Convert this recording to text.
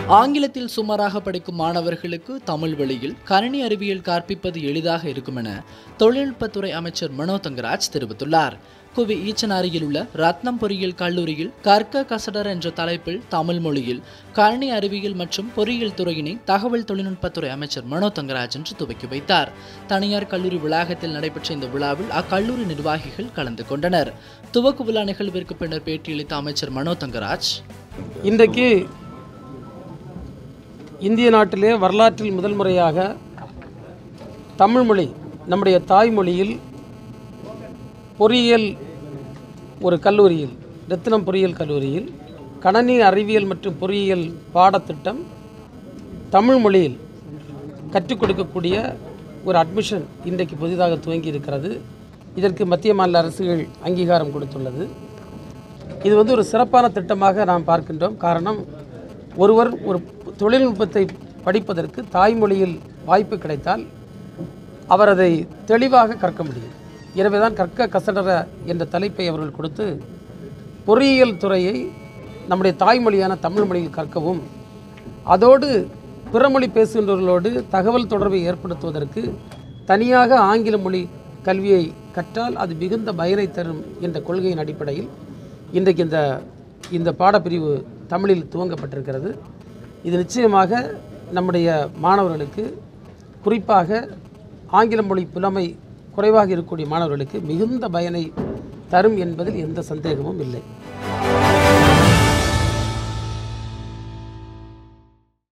ஆங்கிலத்தில் சுமாராக படிக்கும் மாணவர்களுக்கு தமிழ் வழியில் கணினி அறிவியல் கற்பிப்பது எளிதாக இருக்கும் என தொழில்நுட்பத்துறை அமைச்சர் மனோ தங்கராஜ் தெரிவித்துள்ளார் குவி ஈச்சனாரியில் உள்ள ரத்னம் பொறியியல் கல்லூரியில் கற்க கசடர் என்ற தலைப்பில் தமிழ் மொழியில் கணினி அறிவியல் மற்றும் பொறியியல் துறையினை தகவல் தொழில்நுட்பத்துறை அமைச்சர் மனோ தங்கராஜ் இன்று துவக்கி வைத்தார் தனியார் கல்லூரி வளாகத்தில் நடைபெற்ற இந்த விழாவில் அக்கல்லூரி நிர்வாகிகள் கலந்து கொண்டனர் துவக்க விழா நிகழ்விற்கு பின்னர் பேட்டியளித்த அமைச்சர் மனோ தங்கராஜ் இன்றைக்கு இந்திய நாட்டிலே வரலாற்றில் முதல் முறையாக தமிழ்மொழி நம்முடைய தாய்மொழியில் பொறியியல் ஒரு கல்லூரியில் ரத்தினம் பொறியியல் கல்லூரியில் கணனி அறிவியல் மற்றும் பொறியியல் பாடத்திட்டம் தமிழ் மொழியில் கற்றுக் கொடுக்கக்கூடிய ஒரு அட்மிஷன் இன்றைக்கு புதிதாக துவங்கி இருக்கிறது இதற்கு மத்திய மாநில அரசுகள் அங்கீகாரம் கொடுத்துள்ளது இது வந்து ஒரு சிறப்பான திட்டமாக நாம் பார்க்கின்றோம் காரணம் ஒருவர் ஒரு தொழில்நுட்பத்தை படிப்பதற்கு தாய்மொழியில் வாய்ப்பு கிடைத்தால் அவர் அதை தெளிவாக கற்க முடியும் எனவே தான் கற்க கசடர என்ற தலைப்பை அவர்கள் கொடுத்து பொறியியல் துறையை நம்முடைய தாய்மொழியான தமிழ் மொழியில் கற்கவும் அதோடு பிறமொழி பேசுகின்றவர்களோடு தகவல் தொடர்பை ஏற்படுத்துவதற்கு தனியாக ஆங்கில மொழி கல்வியை கற்றால் அது மிகுந்த பயனை தரும் என்ற கொள்கையின் அடிப்படையில் இன்றைக்கு இந்த இந்த பாடப்பிரிவு தமிழில் துவங்கப்பட்டிருக்கிறது இது நிச்சயமாக நம்முடைய மாணவர்களுக்கு குறிப்பாக ஆங்கில மொழி புலமை குறைவாக இருக்கக்கூடிய மாணவர்களுக்கு மிகுந்த பயனை தரும் என்பதில் எந்த சந்தேகமும் இல்லை